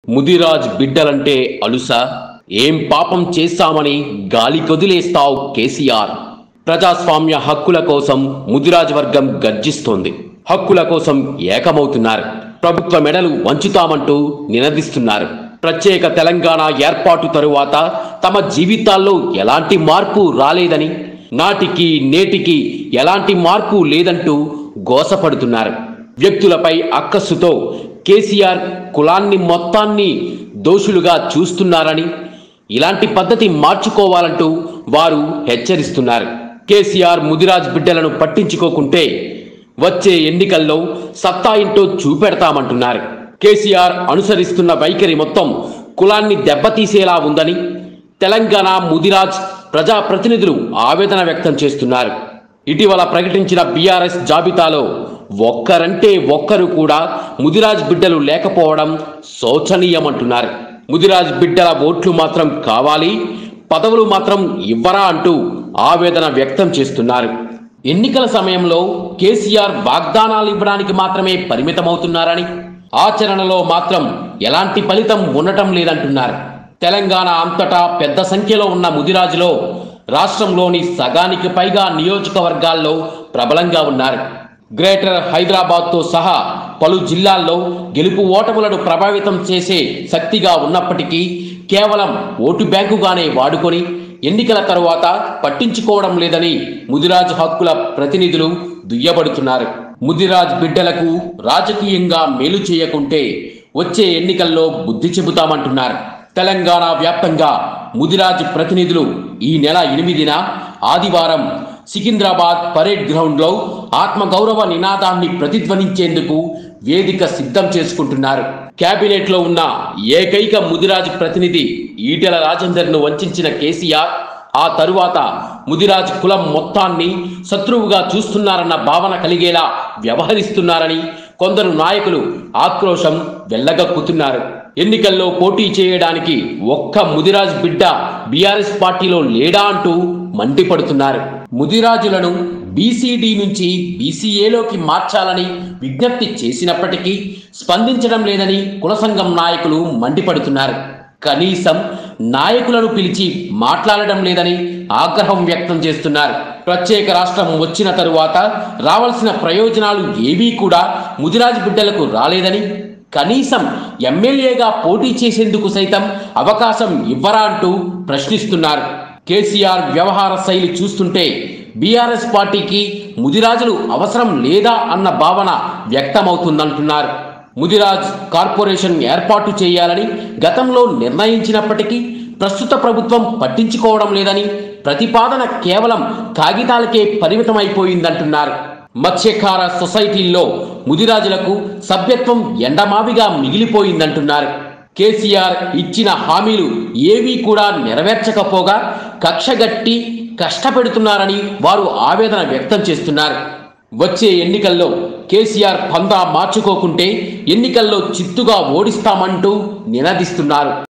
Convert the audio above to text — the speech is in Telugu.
ముదిరాజ్ బిడ్డలంటే అలుసా ఏం పాపం చేస్తామని గాలి కొదిలేస్తావు కేసీఆర్ ప్రజాస్వామ్య హక్కుల కోసం ముదిరాజ్ వర్గం గర్జిస్తోంది హక్కుల కోసం ఏకమవుతున్నారు ప్రభుత్వ మెడలు వంచుతామంటూ నినదిస్తున్నారు ప్రత్యేక తెలంగాణ ఏర్పాటు తరువాత తమ జీవితాల్లో ఎలాంటి మార్పు రాలేదని నాటికి నేటికి ఎలాంటి మార్పు లేదంటూ గోసపడుతున్నారు వ్యక్తులపై అక్కస్సుతో కేసీఆర్ కులాన్ని మొత్తాన్ని దోషులుగా చూస్తున్నారని ఇలాంటి పద్ధతి మార్చుకోవాలంటూ వారు హెచ్చరిస్తున్నారు కేసీఆర్ ముదిరాజ్ బిడ్డలను పట్టించుకోకుంటే వచ్చే ఎన్నికల్లో సత్తా ఏంటో చూపెడతామంటున్నారు కేసీఆర్ అనుసరిస్తున్న వైఖరి మొత్తం కులాన్ని దెబ్బతీసేలా ఉందని తెలంగాణ ముదిరాజ్ ప్రజాప్రతినిధులు ఆవేదన వ్యక్తం చేస్తున్నారు ఇటీవల ప్రకటించిన బీఆర్ఎస్ జాబితాలో ఒక్కరంటే ఒక్కరు కూడా ముదిరాజ్ బిడ్డలు లేకపోవడం శోచనీయమంటున్నారు ముదిరాజ్ బిడ్డల ఓట్లు మాత్రం కావాలి పదవులు మాత్రం ఇవ్వరా అంటూ ఆవేదన వ్యక్తం చేస్తున్నారు ఎన్నికల సమయంలో కేసీఆర్ వాగ్దానాలు ఇవ్వడానికి మాత్రమే పరిమితమవుతున్నారని ఆచరణలో మాత్రం ఎలాంటి ఫలితం ఉండటం లేదంటున్నారు తెలంగాణ అంతటా పెద్ద సంఖ్యలో ఉన్న ముదిరాజులో రాష్ట్రంలోని సగానికి పైగా నియోజకవర్గాల్లో ప్రబలంగా ఉన్నారు గ్రేటర్ హైదరాబాద్తో సహా పలు జిల్లాల్లో గెలుపు ఓటములను ప్రభావితం చేసే శక్తిగా ఉన్నప్పటికీ కేవలం ఓటు బ్యాంకుగానే వాడుకొని ఎన్నికల తరువాత పట్టించుకోవడం లేదని ముదిరాజ్ హక్కుల ప్రతినిధులు దుయ్యబడుతున్నారు ముదిరాజ్ బిడ్డలకు రాజకీయంగా మేలు చేయకుంటే వచ్చే ఎన్నికల్లో బుద్ధి చెబుతామంటున్నారు తెలంగాణ వ్యాప్తంగా ముదిరాజ్ ప్రతినిధులు ఈ నెల ఎనిమిదిన ఆదివారం సికింద్రాబాద్ పరేడ్ గ్రౌండ్లో ఆత్మగౌరవ నినాదాన్ని ప్రతిధ్వనించేందుకు వేదిక సిద్ధం చేసుకుంటున్నారు కేబినెట్లో ఉన్న ఏకైక ముదిరాజ్ ప్రతినిధి ఈటెల రాజేందర్ను వంచిన కేసీఆర్ ఆ తరువాత ముదిరాజ్ కులం మొత్తాన్ని శత్రువుగా చూస్తున్నారన్న భావన కలిగేలా వ్యవహరిస్తున్నారని కొందరు నాయకులు ఆక్రోశం వెళ్ళగక్కుతున్నారు ఎన్నికల్లో పోటీ చేయడానికి ఒక్క ముదిరాజ్ బిడ్డ బీఆర్ఎస్ పార్టీలో లేడా అంటూ మండిపడుతున్నారు ముదిరాజులను బీసీడీ నుంచి బీసీఏలోకి మార్చాలని విజ్ఞప్తి చేసినప్పటికీ స్పందించడం లేదని కుల సంఘం నాయకులు మండిపడుతున్నారు కనీసం నాయకులను పిలిచి మాట్లాడడం లేదని ఆగ్రహం వ్యక్తం చేస్తున్నారు ప్రత్యేక రాష్ట్రం వచ్చిన తరువాత రావాల్సిన ప్రయోజనాలు ఏవీ కూడా ముదిరాజ్ బిడ్డలకు రాలేదని కనీసం ఎమ్మెల్యేగా పోటీ చేసేందుకు సైతం అవకాశం ఇవ్వరా అంటూ ప్రశ్నిస్తున్నారు కేసీఆర్ వ్యవహార శైలి చూస్తుంటే బీఆర్ఎస్ పార్టీకి ముదిరాజులు అవసరం లేదా అన్న భావన వ్యక్తమవుతుందంటున్నారు ముదిరాజ్ కార్పొరేషన్ ఏర్పాటు చేయాలని గతంలో నిర్ణయించినప్పటికీ ప్రస్తుత ప్రభుత్వం పట్టించుకోవడం లేదని ప్రతిపాదన కేవలం కాగితాలకే పరిమితమైపోయిందంటున్నారు మత్స్యకార సొసైటీల్లో ముదిరాజులకు సభ్యత్వం ఎండమావిగా మిగిలిపోయిందంటున్నారు కేసీఆర్ ఇచ్చిన హామీలు ఏవీ కూడా నెరవేర్చకపోగా కక్షగట్టి కష్టపెడుతున్నారని వారు ఆవేదన వ్యక్తం చేస్తున్నారు వచ్చే ఎన్నికల్లో కేసీఆర్ పందా మార్చుకోకుంటే ఎన్నికల్లో చిత్తుగా ఓడిస్తామంటూ నినదిస్తున్నారు